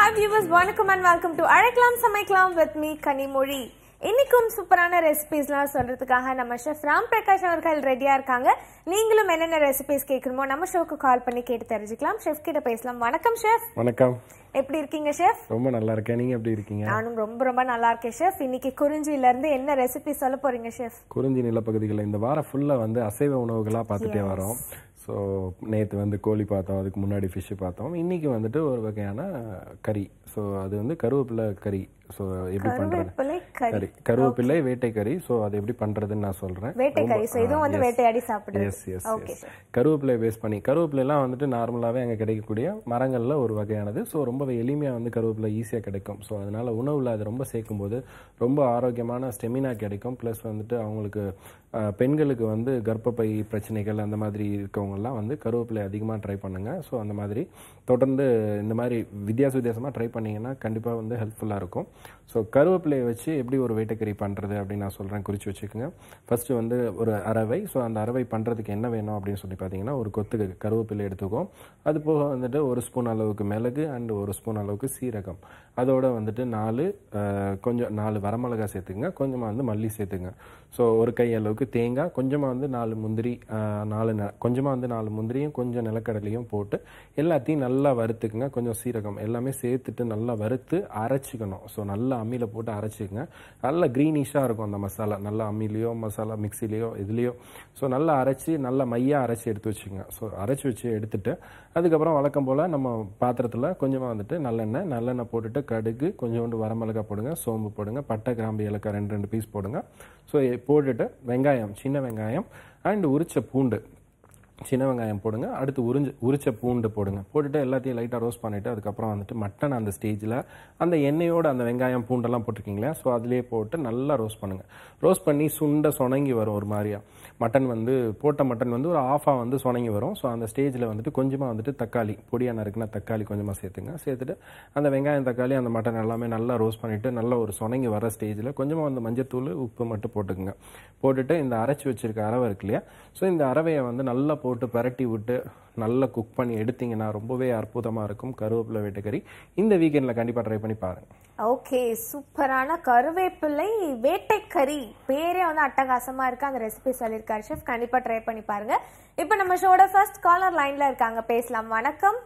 Hi viewers வணக்கம் and welcome to அழைக்கலாம் சமைக்கலாம் வித் மீ கனிமொழி இன்னைக்கும் சூப்பரான ரெசிபிஸ்லாம் சொல்றதுக்காக நம்ம ஷெஃப் ராம் பிரகாஷ் அவர்கள் ரெடியா இருக்காங்க நீங்களும் என்னென்ன ரெசிபிஸ் கேட்கணுமோ நம்ம ஷோக்கு கால் பண்ணி கேட்டு தெரிஞ்சுக்கலாம் ஷெஃப் கிட்ட பேசலாம் வணக்கம் ஷெஃப் வணக்கம் எப்படி இருக்கீங்க ஷெஃப் ரொம்ப நல்லா இருக்கேன் நீங்க எப்படி இருக்கீங்க நானும் ரொம்ப ரொம்ப நல்லா இருக்கேன் ஷெஃப் இன்னைக்கு குறிஞ்சில இருந்து என்ன ரெசிபி சொல்ல போறீங்க ஷெஃப் குறிஞ்சி நிலப்பகுதிகளில் இந்த வாரம் ஃபுல்லாக வந்து அசைவ உணவுகளாக பார்த்துட்டே வரோம் ஸோ நேற்று வந்து கோழி பார்த்தோம் அதுக்கு முன்னாடி ஃபிஷ்ஷு பார்த்தோம் இன்னைக்கு வந்துட்டு ஒரு வகையான கறி ஸோ அது வந்து கருவேப்பிலை கறி ஸோ எப்படி பண்ணுறது கருவேப்பிலை கறி கறி கருவேப்பிலை வேட்டை கறி ஸோ அது எப்படி பண்ணுறதுன்னு நான் சொல்கிறேன் வேட்டை கறி ஸோ இதுவும் வந்து வேட்டையாடி சாப்பிடுறது எஸ் எஸ் ஓகே எஸ் கருவேப்பிலை பேஸ் பண்ணி கருவேப்பிலைலாம் வந்துட்டு நார்மலாகவே அங்கே கிடைக்கக்கூடிய மரங்களில் ஒரு வகையானது ஸோ ரொம்ப எளிமையாக வந்து கருவேப்பிலை ஈஸியாக கிடைக்கும் ஸோ அதனால் உணவில் அது ரொம்ப சேர்க்கும்போது ரொம்ப ஆரோக்கியமான ஸ்டெமினா கிடைக்கும் ப்ளஸ் வந்துட்டு அவங்களுக்கு அஹ், பெண்களுக்கு வந்து கர்ப்பப்பை பிரச்சனைகள் அந்த மாதிரி இருக்கவங்கலாம் வந்து கருவேப்பிலை அதிகமாக ட்ரை பண்ணுங்க ஸோ அந்த மாதிரி தொடர்ந்து இந்த மாதிரி வித்தியாச வித்தியாசமாக ட்ரை பண்ணீங்கன்னா கண்டிப்பாக வந்து ஹெல்ப்ஃபுல்லாக இருக்கும் ஸோ கருவேப்பிலையை வச்சு எப்படி ஒரு வேட்டைக்கறி பண்ணுறது அப்படின்னு நான் சொல்கிறேன் குறித்து வச்சுக்கோங்க ஃபர்ஸ்ட் வந்து ஒரு அரவை ஸோ அந்த அரவை பண்ணுறதுக்கு என்ன வேணும் அப்படின்னு சொல்லி பார்த்தீங்கன்னா ஒரு கொத்து கருவேப்பிலை எடுத்துக்கோ அது போக வந்துட்டு ஒரு ஸ்பூன் அளவுக்கு மிளகு அண்ட் ஒரு ஸ்பூன் அளவுக்கு சீரகம் அதோட வந்துட்டு நாலு அஹ், கொஞ்சம் நாலு வரமிளகாய் சேர்த்துங்க கொஞ்சமாக வந்து மல்லி சேர்த்துங்க ஸோ ஒரு கை அளவுக்கு தேங்காய் கொஞ்சமாக வந்து நாலு முந்திரி அஹ், நாலு ந கொஞ்சமாக வந்து நாலு முந்திரியும் கொஞ்சம் நிலக்கடலையும் போட்டு எல்லாத்தையும் நல்லா வறுத்துக்குங்க கொஞ்சம் சீரகம் எல்லாமே சேர்த்துட்டு நல்லா வறுத்து அரைச்சிக்கணும் ஸோ நல்லா அம்மியில் போட்டு அரைச்சிக்கங்க நல்லா க்ரீனிஷாக இருக்கும் அந்த மசாலா நல்லா அம்மிலேயோ மசாலா மிக்சிலேயோ இதுலேயோ ஸோ நல்லா அரைச்சி நல்லா மையாக அரைச்சி எடுத்து வச்சுக்கோங்க ஸோ அரைச்சி வச்சு எடுத்துட்டு அதுக்கப்புறம் வழக்கம் போல் நம்ம பாத்திரத்தில் கொஞ்சமாக வந்துட்டு நல்லெண்ணெய் நல்லெண்ணெய் போட்டுட்டு கடுகு கொஞ்சோண்டு வரமிளகாய் போடுங்க சோம்பு போடுங்க பட்டை கிராம்பு ஏலக்காய் ரெண்டு ரெண்டு பீஸ் போடுங்க ஸோ போட்டுட்டு வெங்காயம் சின்ன வெங்காயம் அண்ட் உரிச்ச பூண்டு சின்ன வெங்காயம் போடுங்க அடுத்து உறிஞ்சு உரிச்ச பூண்டு போடுங்க போட்டுட்டு எல்லாத்தையும் லைட்டாக ரோஸ்ட் பண்ணிவிட்டு அதுக்கப்புறம் வந்துட்டு மட்டன் அந்த ஸ்டேஜில் அந்த எண்ணெயோட அந்த வெங்காயம் பூண்டெல்லாம் போட்டிருக்கீங்களா ஸோ அதிலே போட்டு நல்லா ரோஸ்ட் பண்ணுங்கள் ரோஸ்ட் பண்ணி சுண்ட சொணங்கி வரும் ஒரு மாதிரியா மட்டன் வந்து போட்ட மட்டன் வந்து ஒரு ஆஃபாக வந்து சொணங்கி வரும் ஸோ அந்த ஸ்டேஜில் வந்துட்டு கொஞ்சமாக வந்துட்டு தக்காளி பொடியாக நறுக்குனா தக்காளி கொஞ்சமாக சேர்த்துங்க சேர்த்துட்டு அந்த வெங்காயம் தக்காளி அந்த மட்டன் எல்லாமே நல்லா ரோஸ்ட் பண்ணிவிட்டு நல்லா ஒரு சொணங்கி வர ஸ்டேஜில் கொஞ்சமாக வந்து மஞ்சத்தூள் உப்பு மட்டும் போட்டுக்குங்க போட்டுட்டு இந்த அரைச்சி வச்சிருக்க அரவை இருக்கு இல்லையா ஸோ இந்த அரவையை வந்து நல்லா போட்டு பரட்டி விட்டு நல்லா குக் பண்ணி எடுத்தீங்கன்னா ரொம்பவே அற்புதமாக இருக்கும் கருவேப்பிலை வேட்டைக்கறி இந்த வீக்கெண்டில் கண்டிப்பாக ட்ரை பண்ணி பாருங்கள் ஓகே சூப்பரான கருவேப்பிலை வேட்டைக்கறி பேரே வந்து அட்டகாசமா இருக்கு அந்த ரெசிபி சொல்லியிருக்காரு ஷெஃப் கண்டிப்பா ட்ரை பண்ணி பாருங்க இப்போ நம்ம ஷோட ஃபர்ஸ்ட் காலர் லைன்ல இருக்காங்க பேசலாம் வணக்கம்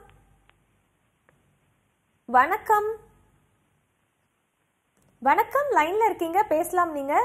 வணக்கம் வணக்கம் லைன்ல இருக்கீங்க பேசலாம் நீங்க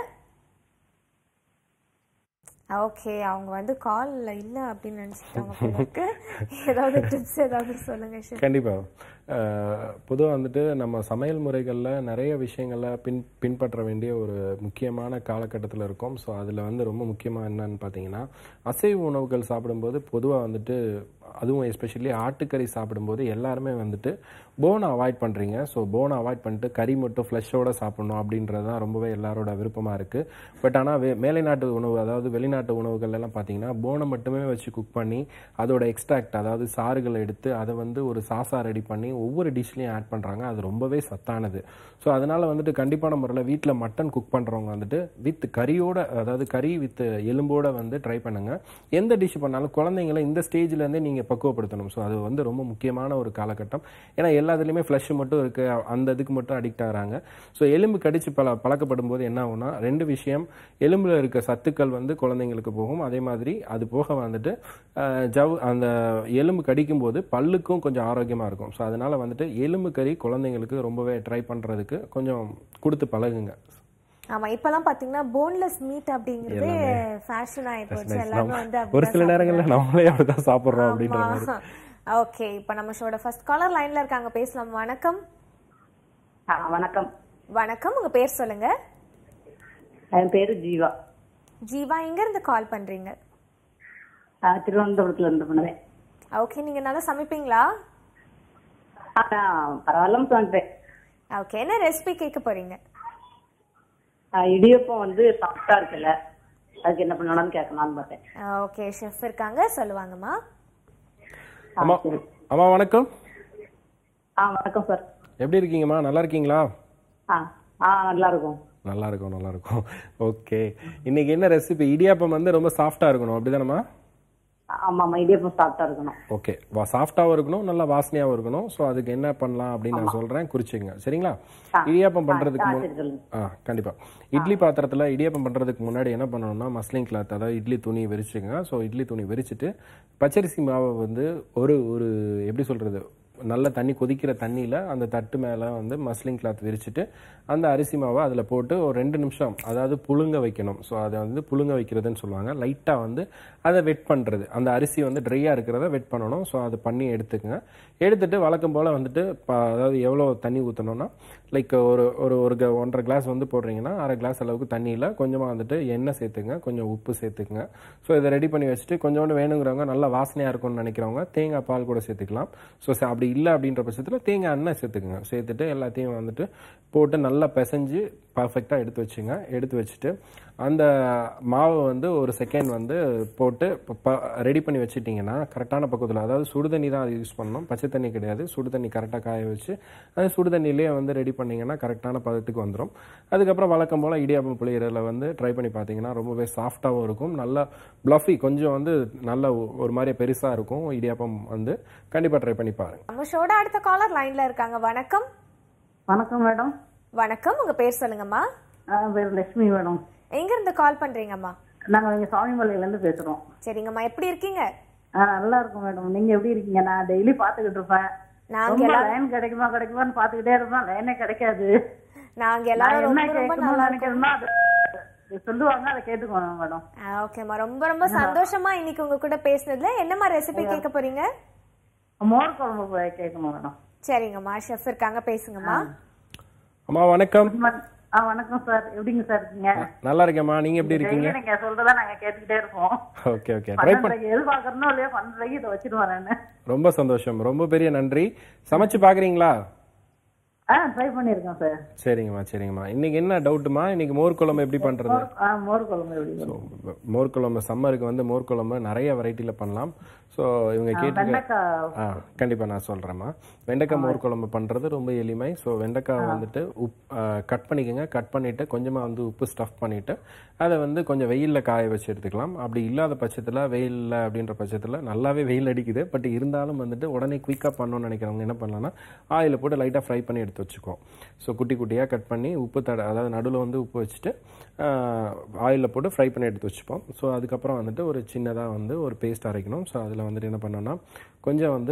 ஓகே அவங்க வந்து கால்ல இல்ல அப்படின்னு நினைச்சிட்டாங்க போல இருக்கு. ஏதாவது டிப்ஸ் ஏதாவது சொல்லுங்க ஷெஃப் கண்டிப்பாக பொதுவாக வந்துட்டு நம்ம சமையல் முறைகளில் நிறைய விஷயங்களை பின் பின்பற்ற வேண்டிய ஒரு முக்கியமான காலகட்டத்தில் இருக்கோம் ஸோ அதில் வந்து ரொம்ப முக்கியமாக என்னன்னு பார்த்தீங்கன்னா அசைவ உணவுகள் சாப்பிடும்போது பொதுவாக வந்துட்டு அதுவும் எஸ்பெஷலி ஆட்டுக்கறி சாப்பிடும்போது எல்லாருமே வந்துட்டு போனை அவாய்ட் பண்ணுறீங்க ஸோ போனை அவாய்ட் பண்ணிட்டு கறி மட்டும் ஃப்ளஷோட சாப்பிடணும் அப்படின்றது தான் ரொம்பவே எல்லாரோட விருப்பமாக இருக்குது பட் ஆனால் வே மேலை நாட்டு உணவு அதாவது வெளிநாட்டு உணவுகள் எல்லாம் பார்த்தீங்கன்னா போனை மட்டுமே வச்சு குக் பண்ணி அதோட எக்ஸ்ட்ராக்ட் அதாவது சாறுகளை எடுத்து அதை வந்து ஒரு சாசா ரெடி பண்ணி ஒவ்வொரு டிஷ்லையும் ஆட் பண்ணுறாங்க அது ரொம்பவே சத்தானது ஸோ அதனால் வந்துட்டு கண்டிப்பான முறையில் வீட்டில் மட்டன் குக் பண்ணுறவங்க வந்துட்டு வித் கறியோட அதாவது கறி வித் எலும்போட வந்து ட்ரை பண்ணுங்க எந்த டிஷ் பண்ணாலும் குழந்தைங்களை இந்த ஸ்டேஜ்லேருந்தே நீங்கள் பக்குவப்படுத்தணும் ஸோ அது வந்து ரொம்ப முக்கியமான ஒரு காலகட்டம் ஏன்னா எல்லாத்துலேயுமே ஃப்ளஷ் மட்டும் இருக்கு அந்த இதுக்கு மட்டும் அடிக்ட் ஆகிறாங்க ஸோ எலும்பு கடிச்சு பல பழக்கப்படும் போது என்ன ஆகும்னா ரெண்டு விஷயம் எலும்புல இருக்க சத்துக்கள் வந்து குழந்தைங்களுக்கு போகும் அதே மாதிரி அது போக வந்துட்டு அஹ், ஜவ் அந்த எலும்பு கடிக்கும் போது பல்லுக்கும் கொஞ்சம் ஆரோக்கியமாக இருக்கும் ஸோ அதனால வந்துட்டு எலும்பு கறி குழந்தைங்களுக்கு ரொம்பவே ட்ரை பண்ணுறதுக்கு கொஞ்சம் கொடுத்து பழகுங்க ஆமா இப்பெல்லாம் பாத்தீங்கன்னா போன்லெஸ் மீட் அப்படிங்கறதே ஃபேஷன் ஆயி போச்சு எல்லாரும் வந்து ஒரு சில நேரங்களில் நம்மளே அப்படிதான் சாப்பிட்றோம் அப்படின்ற மாதிரி ஓகே இப்போ நம்ம ஷோட ஃபர்ஸ்ட் காலர் லைன்ல இருக்காங்க பேசலாம் வணக்கம் ஆ, வணக்கம் வணக்கம் உங்க பேர் சொல்லுங்க என் பேரு ஜீவா ஜீவா எங்க இருந்து கால் பண்றீங்க ஆ, திருவனந்தபுரத்துல இருந்து பண்ணுவேன் ஓகே நீங்க நல்லா சமைப்பீங்களா ஆனா பரவாயில்லன்னு சொல்லிட்டேன் ஓகே என்ன ரெசிபி கேட்க போறீங்க ஆ, இடியப்பம் வந்து சாஃப்டா இருக்குல்ல அதுக்கு என்ன பண்ணலாம்னு கேட்கலாம்னு பார்த்தேன் ஓகே ஷெஃப் இருக்காங்க சொல்லுவாங்கம்மா ஆ, அம்மா சரி. அம்மா வணக்கம் ஆ வணக்கம் சார் எப்படி இருக்கீங்கம்மா நல்லா இருக்கீங்களா ஆ ஆ நல்லா இருக்கும் நல்லா இருக்கும் நல்லா இருக்கும் ஓகே இன்னைக்கு என்ன ரெசிபி இடியாப்பம் வந்து ரொம்ப சாஃப்டா இருக்கணும் அப்படிதானம்மா ஆமா ஆமா இடியப்பம் சாப்பிட்டா இருக்கணும் ஓகே வா சாஃப்டாகவும் இருக்கணும் நல்லா வாசனையாகவும் இருக்கணும் ஸோ அதுக்கு என்ன பண்ணலாம் அப்படின்னு நான் சொல்கிறேன் குறிச்சிங்க சரிங்களா இடியாப்பம் பண்ணுறதுக்கு முன் சரி சொல்லுங்க ஆ கண்டிப்பா இட்லி பாத்திரத்துல இடியாப்பம் பண்றதுக்கு முன்னாடி என்ன பண்ணணும்னா மஸ்லிங் கிளாத் அதாவது இட்லி துணி விரிச்சுங்க ஸோ இட்லி துணி விரிச்சிட்டு பச்சரிசி மாவை வந்து ஒரு ஒரு எப்படி சொல்றது நல்ல தண்ணி கொதிக்கிற தண்ணியில் அந்த தட்டு மேலே வந்து மஸ்லிங் கிளாத் விரிச்சிட்டு அந்த அரிசி மாவை அதில் போட்டு ஒரு ரெண்டு நிமிஷம் அதாவது புழுங்க வைக்கணும் ஸோ அதை வந்து புழுங்க வைக்கிறதுன்னு சொல்லுவாங்க லைட்டாக வந்து அதை வெட் பண்ணுறது அந்த அரிசி வந்து ட்ரையாக இருக்கிறத வெட் பண்ணணும் ஸோ அதை பண்ணி எடுத்துக்கங்க எடுத்துட்டு வழக்கம் போல் வந்துட்டு ப- அதாவது எவ்வளோ தண்ணி ஊற்றணும்னா லைக் ஒரு ஒரு ஒரு க- ஒன்றரை கிளாஸ் வந்து போடுறீங்கன்னா அரை கிளாஸ் அளவுக்கு தண்ணியில் கொஞ்சமாக வந்துட்டு எண்ணெய் சேர்த்துங்க கொஞ்சம் உப்பு சேர்த்துக்குங்க ஸோ இதை ரெடி பண்ணி வச்சுட்டு கொஞ்சோண்டு வேணுங்கிறவங்க நல்லா வாசனையாக இருக்கும்னு நினைக்கிறவங்க தேங்காய் பால் கூட சேர்த்துக்கலாம் ஸோ அப்படி இல்லை அப்படின்ற பட்சத்தில் தேங்காய் எண்ணெய் சேர்த்துக்குங்க சேர்த்துட்டு எல்லாத்தையும் வந்துட்டு போட்டு நல்லா பிசைஞ்சு பர்ஃபெக்டாக எடுத்து வச்சுங்க எடுத்து வச்சுட்டு அந்த மாவை வந்து ஒரு செகண்ட் வந்து போட்டு ரெடி பண்ணி வச்சிட்டிங்கன்னா கரெக்டான பக்கத்தில் அதாவது சுடு தண்ணி தான் அது யூஸ் பண்ணணும் பச்சை தண்ணி கிடையாது சுடு தண்ணி கரெக்டாக காய வச்சு அது சுடு தண்ணியிலேயே வந்து ரெடி பண்ணிங்கன்னா கரெக்டான பதத்துக்கு வந்துடும் அதுக்கப்புறம் வழக்கம் போல் இடியாப்பம் புளியரில் வந்து ட்ரை பண்ணி பார்த்தீங்கன்னா ரொம்பவே சாஃப்டாகவும் இருக்கும் நல்லா ப்ளஃபி கொஞ்சம் வந்து நல்ல ஒ- ஒரு மாதிரி பெருசாக இருக்கும் இடியாப்பம் வந்து கண்டிப்பாக ட்ரை பண்ணி பாருங்க நம்ம ஷோட அடுத்த காலர் லைன்ல இருக்காங்க வணக்கம் வணக்கம் மேடம் வணக்கம் உங்க பேர் சொல்லுங்கம்மா பேர் லட்சுமி மேடம் எங்க இருந்து கால் பண்றீங்கம்மா நாங்க இங்க சுவாமிமலையில இருந்து பேசுறோம் சரிங்கம்மா எப்படி இருக்கீங்க ஆ, நல்லா இருக்கும் மேடம் நீங்க எப்படி இருக்கீங்க நான் டெய்லி பாத்துக்கிட்டு இருப்பேன் நாங்க ரொம்ப எல்லாரும் லைன் கிடைக்குமா கிடைக்குமான்னு பாத்துக்கிட்டே இருப்பேன் லைனே கிடைக்காது நாங்க நான் எல்லாரும் என்ன ரொம்ப ரொம்ப கேட்கணும்னு நல்லா இருக்கோம் நினைக்கிறேன்னா அது சொல்லுவாங்க அதை கேட்டுக்கணும் மேடம் ஓகேம்மா ரொம்ப ரொம்ப சந்தோஷமா இன்னைக்கு உங்க கூட பேசுனதுல என்னம்மா ரெசிபி கேட்க போறீங்க மோர் குழம்பு போய் கேட்கணும் மேடம் சரிங்கம்மா ஷெஃப் இருக்காங்க பேசுங்கம்மா அம்மா வணக்கம் ஆ வணக்கம் சார் எப்படிங்க சார் இருக்கீங்க நல்லா இருக்கேம்மா நீங்கள் எப்படி இருக்கீங்க டெய்லி நீங்க சொல்றதா நாங்க கேட்டுக்கிட்டே இருப்போம் ஓகே ஓகே ட்ரை பண்ண பன்னெண்டரைக்கு எதிர்பார்க்கறனோ இல்லையோ பன்னெண்டரைக்கு இதை வச்சுட்டு வரேன்னு ரொம்ப சந்தோஷம் ரொம்ப பெரிய நன்றி சமைச்சு பார்க்குறீங்களா ஆ ட்ரை பண்ணியிருக்கேன் சார் சரிங்கம்மா சரிங்கம்மா இன்னைக்கு என்ன டவுட்டுமா இன்னைக்கு மோர் குழம்பு எப்படி பண்றது மோர் ஆ மோர் குழம்பு எப்படி ஸோ மோர் குழம்பு சம்மருக்கு வந்து மோர் குழம்பு நிறைய வெரைட்டியில் பண்ணலாம் ஸோ இவங்க கேட்டு வெண்டைக்காய் ஆ கண்டிப்பாக நான் சொல்கிறேம்மா வெண்டைக்காய் மோர் குழம்பு பண்ணுறது ரொம்ப எளிமை ஸோ வெண்டைக்காய் வந்துட்டு உப் கட் பண்ணிக்கோங்க கட் பண்ணிவிட்டு கொஞ்சமாக வந்து உப்பு ஸ்டஃப் பண்ணிவிட்டு அதை வந்து கொஞ்சம் வெயிலில் காய வச்சு எடுத்துக்கலாம் அப்படி இல்லாத பட்சத்தில் வெயிலில் அப்படின்ற பட்சத்தில் நல்லாவே வெயில் அடிக்குது பட் இருந்தாலும் வந்துட்டு உடனே குயிக்காக பண்ணணும்னு நினைக்கிறவங்க என்ன பண்ணலாம்னா ஆயிலில் போட்டு லைட்டாக ஃப்ரை பண்ணி எடுத்து வச்சுக்குவோம் ஸோ குட்டி குட்டியாக கட் பண்ணி உப்பு தட அதாவது நடுவில் வந்து உப்பு வச்சுட்டு ஆயிலில் போட்டு ஃப்ரை பண்ணி எடுத்து வச்சுப்போம் ஸோ அதுக்கப்புறம் வந்துட்டு ஒரு சின்னதாக வந்து ஒரு பேஸ்ட் அரைக்கணும் ஸோ அதில் வந்துட்டு என்ன பண்ணோம்னா கொஞ்சம் வந்து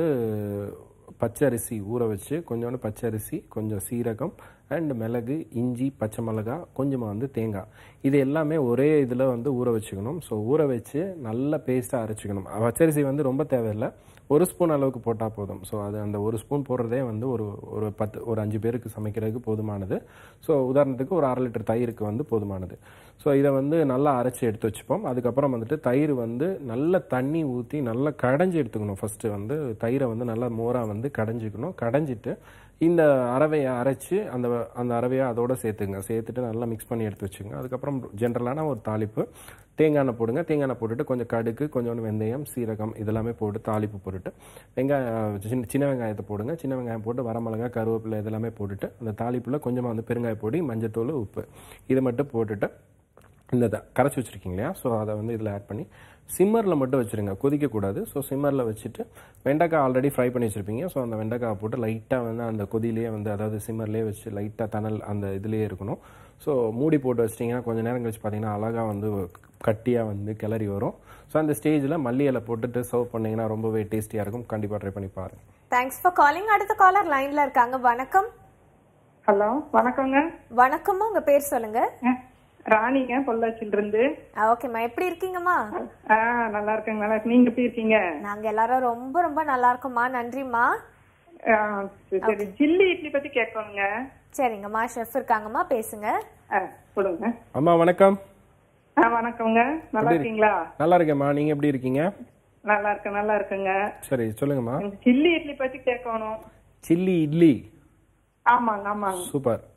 பச்சரிசி ஊற வச்சு கொஞ்சோண்டு பச்சரிசி கொஞ்சம் சீரகம் அண்ட் மிளகு இஞ்சி பச்சை மிளகாய் கொஞ்சமாக வந்து தேங்காய் இது எல்லாமே ஒரே இதில் வந்து ஊற வச்சுக்கணும் ஸோ ஊற வச்சு நல்ல பேஸ்ட்டாக அரைச்சிக்கணும் பச்சரிசி வந்து ரொம்ப தேவையில்லை ஒரு ஸ்பூன் அளவுக்கு போட்டால் போதும் ஸோ அது அந்த ஒரு ஸ்பூன் போடுறதே வந்து ஒரு ஒரு பத்து ஒரு அஞ்சு பேருக்கு சமைக்கிறதுக்கு போதுமானது ஸோ உதாரணத்துக்கு ஒரு அரை லிட்டர் தயிருக்கு வந்து போதுமானது ஸோ இதை வந்து நல்லா அரைச்சி எடுத்து வச்சுப்போம் அதுக்கப்புறம் வந்துட்டு தயிர் வந்து நல்ல தண்ணி ஊற்றி நல்லா கடைஞ்சி எடுத்துக்கணும் ஃபஸ்ட்டு வந்து தயிரை வந்து நல்லா மோராக வந்து கடைஞ்சிக்கணும் கடைஞ்சிட்டு இந்த அரவையை அரைச்சி அந்த அந்த அரவையை அதோட சேர்த்துங்க சேர்த்துட்டு நல்லா மிக்ஸ் பண்ணி எடுத்து வச்சுங்க அதுக்கப்புறம் ஜென்ரலான ஒரு தாளிப்பு தேங்காய் எண்ணெய் போடுங்க தேங்காய் எண்ணெய் போட்டுட்டு கொஞ்சம் கடுகு கொஞ்சோண்டு வெந்தயம் சீரகம் இதெல்லாமே போட்டு தாளிப்பு போட்டுட்டு வெங்காயம் சின்ன சின்ன வெங்காயத்தை போடுங்க சின்ன வெங்காயம் போட்டு வரமிளகாய் கருவேப்பிலை இதெல்லாமே போட்டுட்டு அந்த தாளிப்புல கொஞ்சமாக வந்து பெருங்காய பொடி மஞ்சத்தூள் உப்பு இதை மட்டும் போட்டுட்டு இந்த இதை கரைச்சி வச்சிருக்கீங்க இல்லையா ஸோ அதை வந்து இதில் ஆட் பண்ணி சிம்மரில் மட்டும் வச்சுருங்க கொதிக்கக்கூடாது ஸோ சிம்மரில் வச்சுட்டு வெண்டைக்காய் ஆல்ரெடி ஃப்ரை பண்ணி வச்சுருப்பீங்க ஸோ அந்த வெண்டைக்காய் போட்டு லைட்டாக வந்து அந்த கொதியிலேயே வந்து அதாவது சிம்மர்லேயே வச்சு லைட்டாக தணல் அந்த இதுலேயே இருக்கணும் ஸோ மூடி போட்டு வச்சிட்டிங்கன்னா கொஞ்சம் நேரம் கழிச்சு பார்த்தீங்கன்னா அழகாக வந்து கட்டியாக வந்து கிளறி வரும் ஸோ அந்த ஸ்டேஜில் மல்லி இலை போட்டுட்டு சர்வ் பண்ணிங்கன்னா ரொம்பவே டேஸ்டியாக இருக்கும் கண்டிப்பாக ட்ரை பண்ணி பாருங்க தேங்க்ஸ் ஃபார் காலிங் அடுத்த காலர் லைன்ல இருக்காங்க வணக்கம் ஹலோ வணக்கங்க வணக்கம்மா உங்க பேர் சொல்லுங்க அஹ், ராணிங்க பொள்ளாச்சில இருந்து ஓகேம்மா எப்படி இருக்கீங்கம்மா ஆ நல்லா இருக்கேங்க நல்லா இருக்கு. நீங்க எப்படி இருக்கீங்க நாங்க எல்லாரும் ரொம்ப ரொம்ப நல்லா இருக்கோம்மா நன்றிம்மா ஆ, சரி, சரி சில்லி இட்லி பத்தி கேட்கணுங்க சரிங்கம்மா ஷெஃப் இருக்காங்கம்மா பேசுங்க ஆ, சொல்லுங்க அம்மா வணக்கம் ஆ வணக்கங்க நல்லா இருக்கீங்களா நல்லா இருக்கேம்மா நீங்கள் எப்படி இருக்கீங்க நல்லா இருக்கேன் நல்லா இருக்குங்க சரி சொல்லுங்கம்மா எனக்கு சில்லி இட்லி பத்தி கேட்கணும் சில்லி இட்லி ஆமாங்க ஆமாங்க சூப்பர்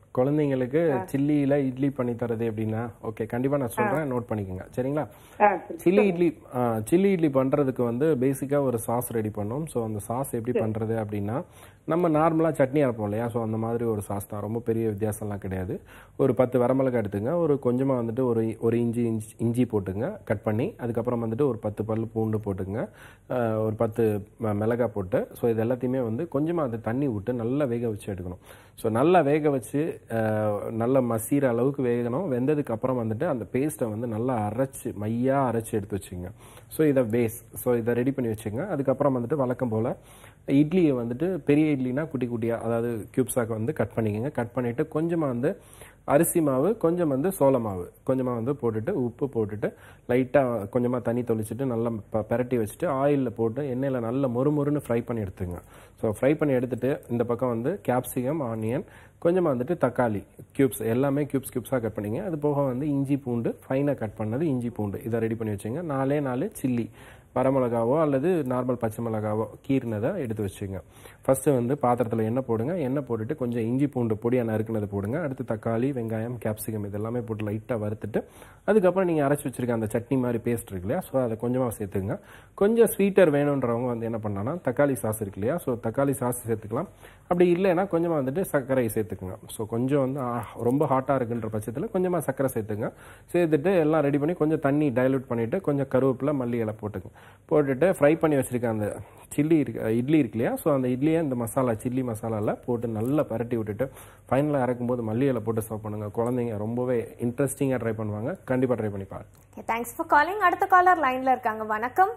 குழந்தைங்களுக்கு சில்லியில இட்லி பண்ணி தரது எப்படின்னா ஓகே கண்டிப்பா நான் சொல்றேன் நோட் பண்ணிக்கோங்க சரிங்களா ஆ சரி சில்லி இட்லி சில்லி இட்லி பண்றதுக்கு வந்து பேசிக்கா ஒரு சாஸ் ரெடி பண்ணோம் ஸோ அந்த சாஸ் எப்படி பண்றது அப்படின்னா நம்ம நார்மலா சட்னி அரைப்போம் இல்லையா ஸோ அந்த மாதிரி ஒரு சாஸ் தான் ரொம்ப பெரிய வித்தியாசம்லாம் கிடையாது ஒரு பத்து வரமிளகாய் எடுத்துங்க ஒரு கொஞ்சமா வந்துட்டு ஒரு ஒரு இஞ்சி இஞ்சி இஞ்சி போட்டுங்க கட் பண்ணி அதுக்கப்புறம் வந்துட்டு ஒரு பத்து பல் பூண்டு போட்டுங்க ஆஹ் ஒரு பத்து ம- மிளகாய் போட்டு ஸோ இது எல்லாத்தையுமே வந்து கொஞ்சமா அது தண்ணி விட்டு நல்லா வேக வச்சு எடுக்கணும் ஸோ நல்லா வேக வச்சு ஆஹ் நல்லா மசீர அளவுக்கு வேகணும் வெந்ததுக்கு அப்புறம் வந்துட்டு அந்த பேஸ்ட்டை வந்து நல்லா அரைச்சு மையா அரைச்சு எடுத்து வச்சுங்க ஸோ இதை பேஸ் ஸோ இதை ரெடி பண்ணி வச்சுங்க அதுக்கப்புறம் வந்துட்டு வழக்கம் போல் இட்லியை வந்துட்டு பெரிய இட்லினா குட்டி குட்டியாக அதாவது கியூப்ஸாக வந்து கட் பண்ணிக்கோங்க கட் பண்ணிவிட்டு கொஞ்சமாக வந்து அரிசி மாவு கொஞ்சம் வந்து சோள மாவு கொஞ்சமாக வந்து போட்டுட்டு உப்பு போட்டுட்டு லைட்டாக கொஞ்சமாக தண்ணி தொளிச்சிட்டு நல்லா ப- பிரட்டி வச்சுட்டு ஆயிலில் போட்டு எண்ணெயில் நல்லா மொறுமொறுன்னு ஃப்ரை பண்ணி எடுத்துங்க ஸோ ஃப்ரை பண்ணி எடுத்துட்டு இந்த பக்கம் வந்து கேப்சிகம் ஆனியன் கொஞ்சமாக வந்துட்டு தக்காளி கியூப்ஸ் எல்லாமே கியூப்ஸ் கியூப்ஸாக கட் பண்ணிங்க அது போக வந்து இஞ்சி பூண்டு ஃபைனாக கட் பண்ணது இஞ்சி பூண்டு இதை ரெடி பண்ணி வச்சுங்க நாலே நாலு சில்லி வரமிளகாவோ அல்லது நார்மல் பச்சை மிளகாவோ கீறினதை எடுத்து வச்சுங்க ஃபர்ஸ்ட் வந்து பாத்திரத்தில் எண்ணெய் போடுங்க எண்ணெய் போட்டுட்டு கொஞ்சம் இஞ்சி பூண்டு பொடியாக நறுக்குனது போடுங்க அடுத்து தக்காளி வெங்காயம் கேப்சிகம் இதெல்லாமே போட்டு லைட்டாக வறுத்துட்டு அதுக்கப்புறம் நீங்கள் அரைச்சி வச்சிருக்க அந்த சட்னி மாதிரி பேஸ்ட் இருக்கு இல்லையா ஸோ அதை கொஞ்சமாக சேர்த்துங்க கொஞ்சம் ஸ்வீட்டர் வேணுன்றவங்க வந்து என்ன பண்ணலாம்னா தக்காளி சாஸ் இருக்கு இல்லையா ஸோ தக்காளி சாஸ் சேர்த்துக்கலாம் அப்படி இல்லைன்னா கொஞ்சமாக வந்துட்டு சர்க்கரை சேர்த்துக்குங்க ஸோ கொஞ்சம் வந்து ஆ, ரொம்ப ஹாட்டாக இருக்குன்ற பட்சத்தில் கொஞ்சமாக சர்க்கரை சேர்த்துங்க சேர்த்துட்டு எல்லாம் ரெடி பண்ணி கொஞ்சம் தண்ணி டைலூட் பண்ணிவிட்டு கொஞ்சம் கருவேப்பிலை மல்லி இலை போட்டுங்க போட்டுட்டு ஃப்ரை பண்ணி வச்சிருக்க அந்த சில்லி இருக்கு இட்லி இருக்கு இல்லையா ஸோ அந்த இட்லியை இந்த மசாலா சில்லி மசாலாவில் போட்டு நல்லா பரட்டி விட்டுட்டு ஃபைனலாக இறக்கும்போது மல்லி இலை போட்டு சர்வ் பண்ணுங்க குழந்தைங்க ரொம்பவே இன்ட்ரெஸ்டிங்காக ட்ரை பண்ணுவாங்க கண்டிப்பாக ட்ரை பண்ணி பாருங்க தேங்க்ஸ் ஃபார் காலிங் அடுத்த காலர் லைன்ல இருக்காங்க வணக்கம்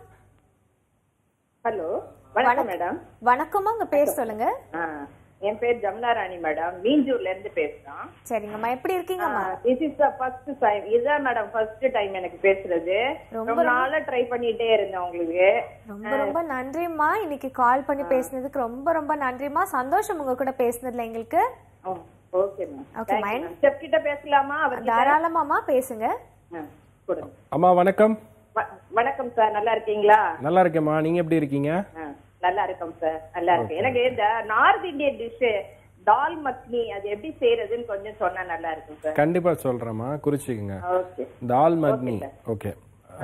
ஹலோ வணக்கம் மேடம் வணக்கமா உங்க பேர் சொல்லுங்க ஆ, என் பேர் ஜமுனா ராணி மேடம் மீஞ்சூர்ல இருந்து பேசுறோம் சரிங்கம்மா எப்படி இருக்கீங்கம்மா this is the first time இதுதான் மேடம் ஃபர்ஸ்ட் டைம் எனக்கு பேசுறது ரொம்ப நாளா ட்ரை பண்ணிட்டே இருந்தேன் உங்களுக்கு ரொம்ப ரொம்ப நன்றிம்மா இன்னைக்கு கால் பண்ணி பேசுனதுக்கு ரொம்ப ரொம்ப நன்றிம்மா சந்தோஷம் உங்க கூட பேசுனதுல எங்களுக்கு okay ma'am Okay, mind- chef கிட்ட பேசலாமா அவர் தாராளமாமா பேசுங்க கொடுங்க அம்மா வணக்கம் வ- வணக்கம் சார் நல்லா இருக்கீங்களா நல்லா இருக்கேம்மா நீங்கள் எப்படி இருக்கீங்க ஆ, நல்லா இருக்கோம் சார் நல்லா இருக்கு எனக்கு இந்த north Indian dish dal makhani அது எப்படி செய்யறதுன்னு கொஞ்சம் சொன்னா நல்லா இருக்கும் சார் கண்டிப்பாக சொல்கிறேம்மா குறிச்சிக்கங்க ஓகே தால் மக்னி ஓகே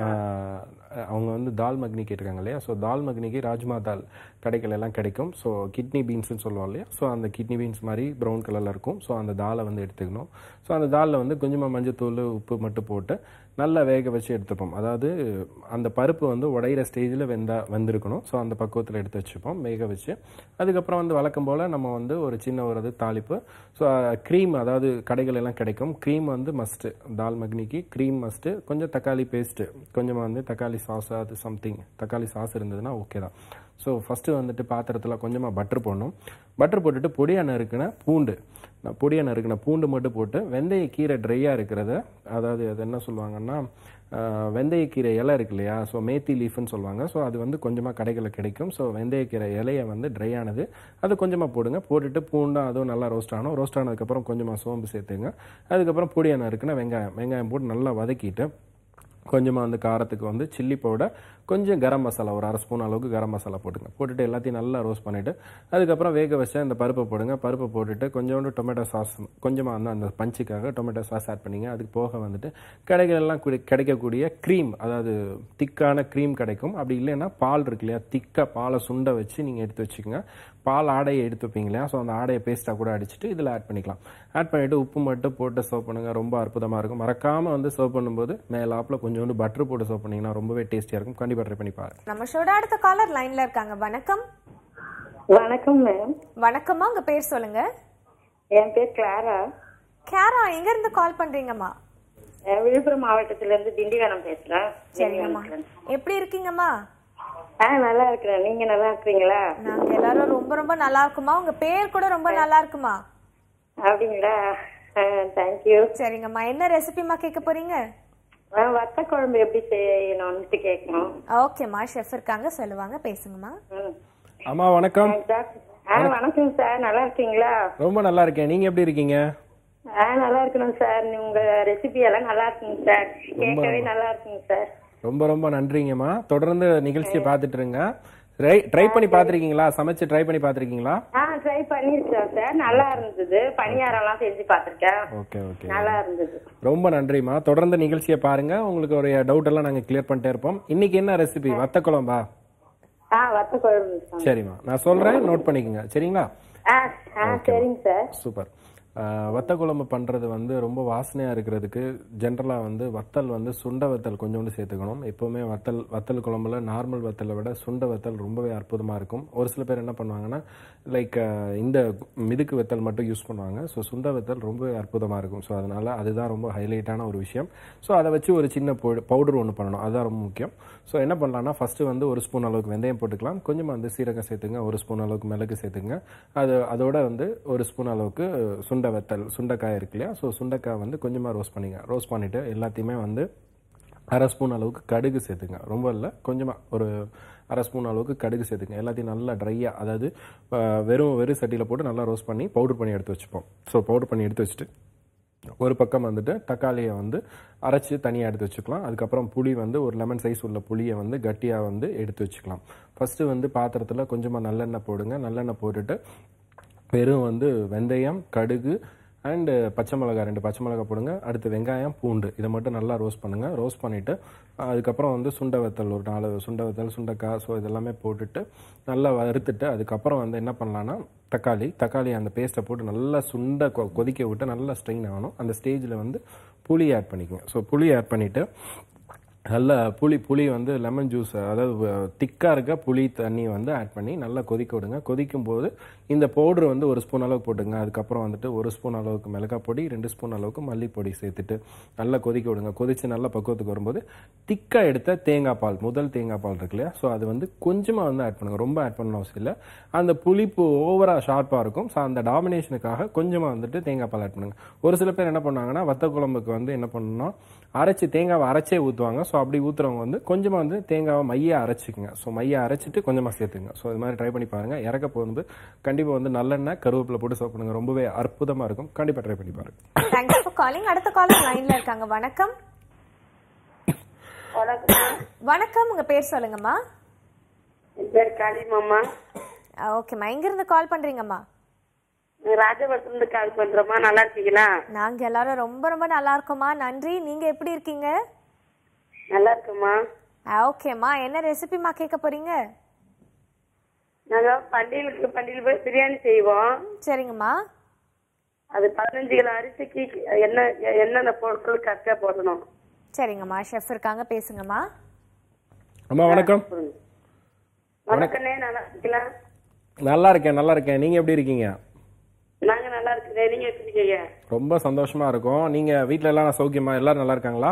அவங்க வந்து தால் மக்னி கேட்டிருக்காங்க இல்லையா ஸோ தால் மக்னிக்கு ராஜ்மா தால் கடைகள் எல்லாம் கிடைக்கும் ஸோ கிட்னி பீன்ஸ்னு சொல்லுவோம் இல்லையா ஸோ அந்த கிட்னி பீன்ஸ் மாதிரி ப்ரௌன் கலரில் இருக்கும் ஸோ அந்த தாலை வந்து எடுத்துக்கணும் ஸோ அந்த தாலில் வந்து கொஞ்சமாக மஞ்சத்தூள் உப்பு மட்டும் போட்டு நல்லா வேக வச்சு எடுத்துப்போம் அதாவது அந்த பருப்பு வந்து உடையிற ஸ்டேஜில் வெந்தா வந்திருக்கணும் ஸோ அந்த பக்குவத்தில் எடுத்து வச்சுப்போம் வேக வச்சு அதுக்கப்புறம் வந்து வழக்கம் போல் நம்ம வந்து ஒரு சின்ன ஒரு இது தாளிப்பு ஸோ க்ரீம் அதாவது கடைகள் எல்லாம் கிடைக்கும் க்ரீம் வந்து மஸ்ட்டு தால் மக்னிக்கு க்ரீம் மஸ்ட்டு கொஞ்சம் தக்காளி பேஸ்ட்டு கொஞ்சமாக வந்து தக்காளி சாஸ் அது சம்திங் தக்காளி சாஸ் இருந்ததுன்னா ஓகே தான் ஸோ ஃபஸ்ட்டு வந்துட்டு பாத்திரத்தில் கொஞ்சமாக பட்டர் போடணும் பட்டர் போட்டுட்டு பொடியாக நறுக்கின பூண்டு நான் பொடியாக நறுக்கின பூண்டு மட்டும் போட்டு வெந்தய கீரை ட்ரையாக இருக்கிறத அதாவது அது என்ன சொல்லுவாங்கன்னா ஆஹ், வெந்தயக்கீரை இலை இருக்கு இல்லையா ஸோ மேத்தி லீஃப்னு சொல்லுவாங்க ஸோ அது வந்து கொஞ்சமாக கடைகளில் கிடைக்கும் ஸோ வெந்தயக்கீரை இலையை வந்து ட்ரை ஆனது அது கொஞ்சமாக போடுங்க போட்டுட்டு பூண்டும் அதுவும் நல்லா ரோஸ்ட் ஆகணும் ரோஸ்ட் ஆனதுக்கப்புறம் கொஞ்சமாக சோம்பு சேர்த்துங்க அதுக்கப்புறம் பொடியாக நறுக்கின வெங்காயம் வெங்காயம் போட்டு நல்லா வதக்கிட்டு கொஞ்சமாக வந்து காரத்துக்கு வந்து சில்லி பவுடர் கொஞ்சம் கரம் மசாலா ஒரு அரை ஸ்பூன் அளவுக்கு கரம் மசாலா போட்டுங்க போட்டுட்டு எல்லாத்தையும் நல்லா ரோஸ்ட் பண்ணிவிட்டு அதுக்கப்புறம் வேக வச்ச இந்த பருப்பை போடுங்க பருப்பை போட்டுட்டு கொஞ்சோண்டு டொமேட்டோ சாஸ் கொஞ்சமாக வந்து அந்த பஞ்சுக்காக டொமேட்டோ சாஸ் ஆட் பண்ணிங்க அதுக்கு போக வந்துட்டு கடைகள் எல்லாம் குடி- கிடைக்கக்கூடிய க்ரீம் அதாவது திக்கான க்ரீம் கிடைக்கும் அப்படி இல்லைன்னா பால் இருக்கு இல்லையா திக்காக பாலை சுண்ட வச்சு நீங்கள் எடுத்து வச்சுக்கோங்க பால் ஆடையை எடுத்து வைப்பீங்க இல்லையா ஸோ அந்த ஆடையை பேஸ்ட்டாக கூட அடிச்சுட்டு இதில் ஆட் பண்ணிக்கலாம் ஆட் பண்ணிவிட்டு உப்பு மட்டும் போட்டு சர்வ் பண்ணுங்கள் ரொம்ப அற்புதமாக இருக்கும் மறக்காமல் வந்து சர்வ் பண்ணும்போது மேலாப்பில் கொஞ்சோண்டு பட்டர் போட்டு சர்வ் பண்ணிங்கன்னா ரொம்பவே டேஸ்டியாக இருக்கும் கண்டிப்பாக ட்ரை பண்ணி பாருங்க நம்ம ஷோட அடுத்த காலர் லைன்ல இருக்காங்க வணக்கம் வணக்கம் மேம் வணக்கம்மா உங்க பேர் சொல்லுங்க என் பேர் கிளாரா கேரா எங்க இருந்து கால் பண்றீங்கம்மா அஹ் விழுப்புரம் மாவட்டத்துல இருந்து திண்டிவனம் பேசுறேன் சரிங்கம்மா திண்டிவனத்துல இருந்து. எப்படி இருக்கீங்கம்மா ஆ நல்லா இருக்கிறேன் நீங்க நல்லா இருக்கிறீங்களா நாங்க எல்லாரும் ரொம்ப ரொம்ப நல்லா இருக்குமா உங்க பேர் கூட ரொம்ப நல்லா இருக்குமா அப்படிங்களா தேங்க்யூ சரிங்கம்மா என்ன ரெசிபிமா கேட்க போறீங்க வத்த குழம்பு எப்படி செய்யணும்னு கேட்கணும் ஓகேம்மா ஷெஃப் இருக்காங்க சொல்லுவாங்க பேசுங்கம்மா ம். அம்மா வணக்கம் ஆ வணக்கம் சார் நல்லா இருக்கீங்களா ரொம்ப நல்லா இருக்கேன் நீங்கள் எப்படி இருக்கீங்க ஆ நல்லா இருக்கணும் சார் உங்க ரெசிபி எல்லாம் நல்லா இருக்குங்க சார் கேட்கவே நல்லா இருக்குங்க சார் ரொம்ப ரொம்ப நன்றிங்கம்மா தொடர்ந்து நிகழ்ச்சியை பார்த்துட்டு இருங்க ட்ரை ட்ரை பண்ணி பார்த்துருக்கீங்களா சமைச்சு ட்ரை பண்ணி பார்த்துருக்கீங்களா ஆ ட்ரை பண்ணிருக்கேன் சார் நல்லா இருந்தது பணியாரம் எல்லாம் செஞ்சு பார்த்திருக்கேன் ஓகே ஓகே நல்லா இருந்தது ரொம்ப நன்றிம்மா தொடர்ந்து நிகழ்ச்சியை பாருங்க உங்களுக்கு ஒரு டவுட் எல்லாம் நாங்க கிளியர் பண்ணிட்டே இருப்போம் இன்னைக்கு என்ன ரெசிபி வத்த குழம்பா ஆ வத்த குழம்பு சார். சரிம்மா நான் சொல்றேன் நோட் பண்ணிக்கோங்க சரிங்களா ஆ ஆ சரிங்க சார் சூப்பர் ஆஹ் வத்த குழம்பு பண்ணுறது வந்து ரொம்ப வாசனையாக இருக்கிறதுக்கு ஜென்ரலாக வந்து வத்தல் வந்து சுண்ட வத்தல் கொஞ்சோண்டு சேர்த்துக்கணும் எப்போவுமே வத்தல் வத்தல் குழம்புல நார்மல் வத்தலை விட சுண்ட வத்தல் ரொம்பவே அற்புதமாக இருக்கும் ஒரு சில பேர் என்ன பண்ணுவாங்கன்னா லைக் இந்த மிதுக்கு வத்தல் மட்டும் யூஸ் பண்ணுவாங்க ஸோ சுண்ட வத்தல் ரொம்பவே அற்புதமாக இருக்கும் ஸோ அதனால் அதுதான் ரொம்ப ஹைலைட்டான ஒரு விஷயம் ஸோ அதை வச்சு ஒரு சின்ன பவுடர் ஒன்று பண்ணணும் அதுதான் ரொம்ப முக்கியம் ஸோ என்ன பண்ணலாம்னா ஃபஸ்ட்டு வந்து ஒரு ஸ்பூன் அளவுக்கு வெந்தயம் போட்டுக்கலாம் கொஞ்சமாக வந்து சீரகம் சேர்த்துங்க ஒரு ஸ்பூன் அளவுக்கு மிளகு சேர்த்துங்க அது அதோட வந்து ஒரு ஸ்பூன் அளவுக்கு சுண்ட வத்தல் சுண்டைக்காய் இருக்கு இல்லையா ஸோ சுண்டைக்காய் வந்து கொஞ்சமாக ரோஸ்ட் பண்ணிங்க ரோஸ்ட் பண்ணிவிட்டு எல்லாத்தையுமே வந்து அரை ஸ்பூன் அளவுக்கு கடுகு சேர்த்துங்க ரொம்ப இல்லை கொஞ்சமாக ஒரு அரை ஸ்பூன் அளவுக்கு கடுகு சேர்த்துங்க எல்லாத்தையும் நல்லா ட்ரையாக அதாவது அஹ், வெறும் வெறும் சட்டியில் போட்டு நல்லா ரோஸ்ட் பண்ணி பவுடர் பண்ணி எடுத்து வச்சுப்போம் ஸோ பவுடர் பண்ணி எடுத்து வச்சுட்டு ஒரு பக்கம் வந்துட்டு தக்காளியை வந்து அரைச்சி தனியாக எடுத்து வச்சுக்கலாம் அதுக்கப்புறம் புளி வந்து ஒரு லெமன் சைஸ் உள்ள புளியை வந்து கட்டியாக வந்து எடுத்து வச்சுக்கலாம் ஃபஸ்ட்டு வந்து பாத்திரத்தில் கொஞ்சமாக நல்லெண்ணெய் போடுங்க நல்லெண்ணெய் போட்டுட்டு வெறும் வந்து வெந்தயம் கடுகு அண்டு பச்சை மிளகாய் ரெண்டு பச்சை மிளகாய் போடுங்க அடுத்து வெங்காயம் பூண்டு இதை மட்டும் நல்லா ரோஸ்ட் பண்ணுங்கள் ரோஸ்ட் பண்ணிவிட்டு அதுக்கப்புறம் வந்து சுண்டை வத்தல் ஒரு நாலு சுண்டை வத்தல் சுண்டைக்காய் ஸோ இதெல்லாமே போட்டுட்டு நல்லா வறுத்துட்டு அதுக்கப்புறம் வந்து என்ன பண்ணலான்னா தக்காளி தக்காளி அந்த பேஸ்ட்டை போட்டு நல்லா சுண்டை கொ கொதிக்க விட்டு நல்லா ஸ்ட்ரெயின் ஆகணும் அந்த ஸ்டேஜில் வந்து புளி ஆட் பண்ணிக்கோங்க ஸோ புளி ஆட் பண்ணிவிட்டு நல்ல புளி புளி வந்து லெமன் ஜூஸ் அதாவது திக்காக இருக்க புளி தண்ணி வந்து ஆட் பண்ணி நல்லா கொதிக்க விடுங்க கொதிக்கும் போது இந்த பவுடர் வந்து ஒரு ஸ்பூன் அளவுக்கு போட்டுங்க அதுக்கப்புறம் வந்துட்டு ஒரு ஸ்பூன் அளவுக்கு மிளகாய் பொடி ரெண்டு ஸ்பூன் அளவுக்கு மல்லிப்பொடி சேர்த்துட்டு நல்லா கொதிக்க விடுங்க கொதிச்சு நல்லா பக்குவத்துக்கு வரும்போது திக்காக எடுத்த தேங்காய் பால் முதல் தேங்காய் பால் இருக்கு இல்லையா ஸோ அது வந்து கொஞ்சமாக வந்து ஆட் பண்ணுங்க ரொம்ப ஆட் பண்ணணும் அவசியம் இல்லை அந்த புளிப்பு ஓவராக ஷார்ப்பாக இருக்கும் ஸோ அந்த டாமினேஷனுக்காக கொஞ்சமாக வந்துட்டு தேங்காய் பால் ஆட் பண்ணுங்க ஒரு சில பேர் என்ன பண்ணாங்கன்னா வத்த குழம்புக்கு வந்து என்ன பண்ணணும்னா அரைச்சி தேங்காவை அரைச்சே ஊற்றுவாங்க ஸோ அப்படி ஊற்றுறவங்க வந்து கொஞ்சமாக வந்து தேங்காவை மைய அரைச்சிக்கங்க ஸோ மைய அரைச்சிட்டு கொஞ்சமாக சேர்த்துங்க ஸோ இது மாதிரி ட்ரை பண்ணி பாருங்கள் இறக்க போகும்போது கண்டிப்பாக வந்து நல்லெண்ணெய் கருவேப்பிலை போட்டு சர்வ் பண்ணுங்க ரொம்பவே அற்புதமாக இருக்கும் கண்டிப்பாக ட்ரை பண்ணி பாருங்க தேங்க்ஸ் ஃபார் காலிங் அடுத்த காலர் லைன்ல இருக்காங்க வணக்கம் வணக்கம் உங்க பேர் சொல்லுங்கம்மா என் பேர் காளிமாமா ஓகேம்மா எங்க இருந்து கால் பண்றீங்கம்மா ராஜபுரத்துல இருந்து கால் பண்றோமா நல்லா இருக்கீங்களா நாங்க எல்லாரும் ரொம்ப ரொம்ப நல்லா இருக்கோம்மா நன்றி நீங்க எப்படி இருக்கீங்க நல்லா இருக்குமா ஓகேம்மா என்ன ரெசிபிமா கேட்க போறீங்க நாங்க பண்டிகைக்கு பண்டிகை போய் பிரியாணி செய்வோம் சரிங்கம்மா அது பதினஞ்சு கிலோ அரிசிக்கு என்ன என்னென்ன பொருட்கள் கரெக்டா போடணும் சரிங்கம்மா ஷெஃப் இருக்காங்க பேசுங்கம்மா அம்மா வணக்கம் வணக்கண்ணே நல்லா இருக்கீங்களா நல்லா இருக்கேன் நல்லா இருக்கேன் நீங்கள் எப்படி இருக்கீங்க நாங்க நல்லா இருக்கிறேன் நீங்க எப்படி இருக்கீங்க ரொம்ப சந்தோஷமா இருக்கும் நீங்கள் வீட்டில் எல்லாம் சௌக்கியமா எல்லாரும் நல்லா இருக்காங்களா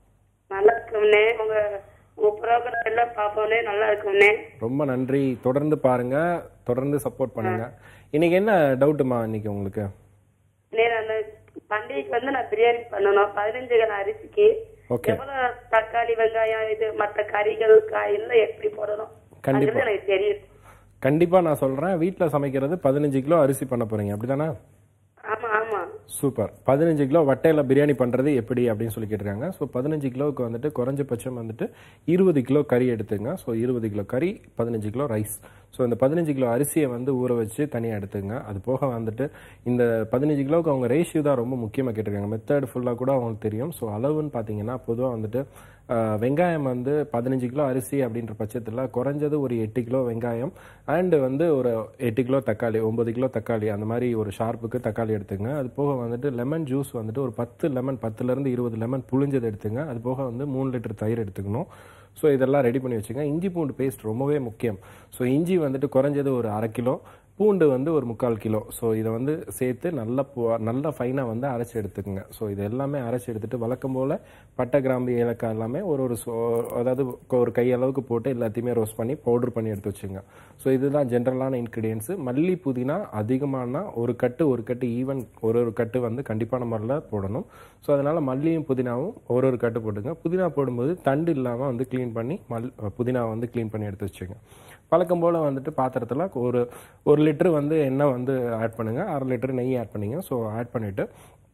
நல்லா இருக்கோம்னே உங்க உங்க ப்ரோக்ராம் எல்லாம் பார்ப்போம்னே நல்லா இருக்கோம்னே ரொம்ப நன்றி தொடர்ந்து பாருங்க தொடர்ந்து சப்போர்ட் பண்ணுங்க இன்னைக்கு என்ன டவுட்டுமா இன்னைக்கு உங்களுக்கு நேரம் அந்த பண்டிகைக்கு வந்து நான் பிரியாணி பண்ணணும் பதினஞ்சு கிலோ அரிசிக்கு ஓகே எவ்வளவு தக்காளி வெங்காயம் இது மத்த கறிகள் காய் எல்லாம் எப்படி போடணும் கண்டிப்பா. அது எனக்கு தெரியும் கண்டிப்பா நான் சொல்றேன் வீட்ல சமைக்கிறது பதினஞ்சு கிலோ அரிசி பண்ண போறீங்க அப்படிதானே ஆமா ஆமா சூப்பர் பதினஞ்சு கிலோ வட்டையில பிரியாணி பண்றது எப்படி அப்படின்னு சொல்லி கேட்டிருக்காங்க ஸோ பதினஞ்சு கிலோவுக்கு வந்துட்டு குறைஞ்சபட்சம் வந்துட்டு இருபது கிலோ கறி எடுத்துங்க ஸோ இருபது கிலோ கறி பதினஞ்சு கிலோ ரைஸ் ஸோ இந்த பதினஞ்சு கிலோ அரிசியை வந்து ஊற வச்சு தனியாக எடுத்துங்க அது போக வந்துட்டு இந்த பதினஞ்சு கிலோவுக்கு அவங்க ரேஷியோ தான் ரொம்ப முக்கியமாக கேட்டிருக்காங்க மெத்தட் ஃபுல்லாக கூட அவங்களுக்கு தெரியும் ஸோ அளவுன்னு பார்த்தீங்கன்னா பொதுவாக வந்துட்டு ஆஹ், வெங்காயம் வந்து பதினஞ்சு கிலோ அரிசி அப்படின்ற பட்சத்தில் குறைஞ்சது ஒரு எட்டு கிலோ வெங்காயம் அண்டு வந்து ஒரு எட்டு கிலோ தக்காளி ஒன்பது கிலோ தக்காளி அந்த மாதிரி ஒரு ஷார்ப்புக்கு தக்காளி எடுத்துங்க அது போக வந்துட்டு லெமன் ஜூஸ் வந்துட்டு ஒரு பத்து லெமன் பத்துலேருந்து இருபது லெமன் புளிஞ்சது எடுத்துங்க அது போக வந்து மூணு லிட்டர் தயிர் எடுத்துக்கணும் ஸோ இதெல்லாம் ரெடி பண்ணி வச்சுங்க இஞ்சி பூண்டு பேஸ்ட் ரொம்பவே முக்கியம் ஸோ இஞ்சி வந்துட்டு குறைஞ்சது ஒரு அரை கிலோ பூண்டு வந்து ஒரு முக்கால் கிலோ ஸோ இதை வந்து சேர்த்து நல்லா பு- நல்லா ஃபைனாக வந்து அரைச்சி எடுத்துக்கோங்க ஸோ இது எல்லாமே அரைச்சி எடுத்துட்டு வழக்கம் போல் பட்டை கிராம்பு ஏலக்காய் எல்லாமே ஒரு ஒரு சோ அதாவது ஒரு கை அளவுக்கு போட்டு எல்லாத்தையுமே ரோஸ்ட் பண்ணி பவுடர் பண்ணி எடுத்து வச்சுங்க ஸோ இதுதான் ஜென்ரலான இன்க்ரீடியன்ஸு மல்லி புதினா அதிகமானா ஒரு கட்டு ஒரு கட்டு ஈவன் ஒரு ஒரு கட்டு வந்து கண்டிப்பான முறையில் போடணும் ஸோ அதனால் மல்லியும் புதினாவும் ஒரு ஒரு கட்டு போட்டுங்க புதினா போடும்போது தண்டு இல்லாமல் வந்து க்ளீன் பண்ணி மல் புதினாவை வந்து க்ளீன் பண்ணி எடுத்து வச்சுங்க வழக்கம் போல் வந்துட்டு பாத்திரத்தில் ஒரு ஒரு லிட்டர் வந்து எண்ணெய் வந்து ஆட் பண்ணுங்கள் அரை லிட்டர் நெய் ஆட் பண்ணிங்க ஸோ ஆட் பண்ணிவிட்டு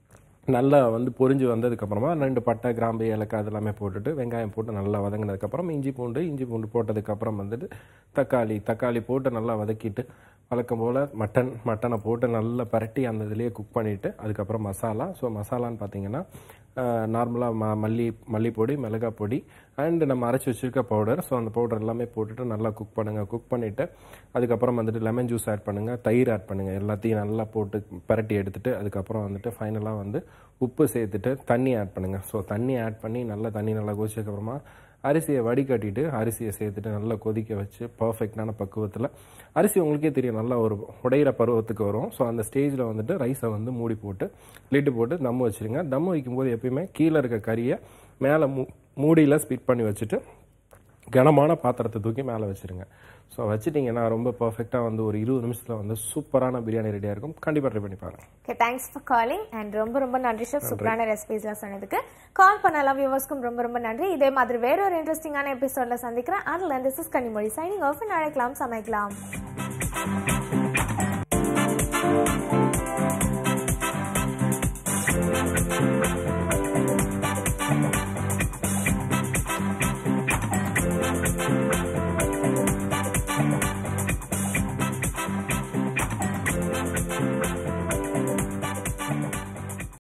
நல்லா வந்து பொரிஞ்சு வந்ததுக்கப்புறமா ரெண்டு பட்டை கிராம்பு ஏலக்காய் அதெல்லாமே போட்டுட்டு வெங்காயம் போட்டு நல்லா வதங்கினதுக்கப்புறம் இஞ்சி பூண்டு இஞ்சி பூண்டு போட்டதுக்கப்புறம் வந்துட்டு தக்காளி தக்காளி போட்டு நல்லா வதக்கிட்டு வழக்கம் போல் மட்டன் மட்டனை போட்டு நல்லா பரட்டி அந்த இதுலேயே குக் பண்ணிவிட்டு அதுக்கப்புறம் மசாலா ஸோ மசாலான்னு பார்த்தீங்கன்னா நார்மலாக ம மல்லி மல்லிப்பொடி மிளகாய் பொடி அண்ட் நம்ம அரைச்சி வச்சிருக்க பவுடர் ஸோ அந்த பவுடர் எல்லாமே போட்டுட்டு நல்லா குக் பண்ணுங்கள் குக் பண்ணிவிட்டு அதுக்கப்புறம் வந்துட்டு லெமன் ஜூஸ் ஆட் பண்ணுங்கள் தயிர் ஆட் பண்ணுங்கள் எல்லாத்தையும் நல்லா போட்டு பரட்டி எடுத்துட்டு அதுக்கப்புறம் வந்துட்டு ஃபைனலாக வந்து உப்பு சேர்த்துட்டு தண்ணி ஆட் பண்ணுங்கள் ஸோ தண்ணி ஆட் பண்ணி நல்லா தண்ணி நல்லா கொதிச்சதுக்கப்புறமா அரிசியை வடிகட்டிட்டு அரிசியை சேர்த்துட்டு நல்லா கொதிக்க வச்சு பர்ஃபெக்டான பக்குவத்தில் அரிசி உங்களுக்கே தெரியும் நல்லா ஒரு உடையிற பருவத்துக்கு வரும் ஸோ அந்த ஸ்டேஜில் வந்துட்டு ரைஸை வந்து மூடி போட்டு லிட்டு போட்டு தம் வச்சுருங்க தம் வைக்கும்போது எப்பயுமே கீழே இருக்க கறியை மேலே மூ மூடியில் ஸ்பிட் பண்ணி வச்சுட்டு கனமான பாத்திரத்தை தூக்கி மேலே வச்சுருங்க ஸோ வச்சுட்டிங்கன்னா ரொம்ப பர்ஃபெக்டாக வந்து ஒரு இருபது நிமிஷத்தில் வந்து சூப்பரான பிரியாணி ரெடியாக இருக்கும் கண்டிப்பாக ட்ரை பண்ணி பாருங்கள் okay thanks for calling and ரொம்ப ரொம்ப நன்றி ஷெஃப் சூப்பரான ரெசிபிஸ்லாம் சொன்னதுக்கு கால் பண்ண எல்லா வியூவர்ஸ்க்கும் ரொம்ப ரொம்ப நன்றி இதே மாதிரி வேற ஒரு இன்ட்ரெஸ்டிங்கான எபிசோட்ல சந்திக்கிறேன் அதில் this is Kanimozhi signing off அழைக்கலாம் சமைக்கலாம்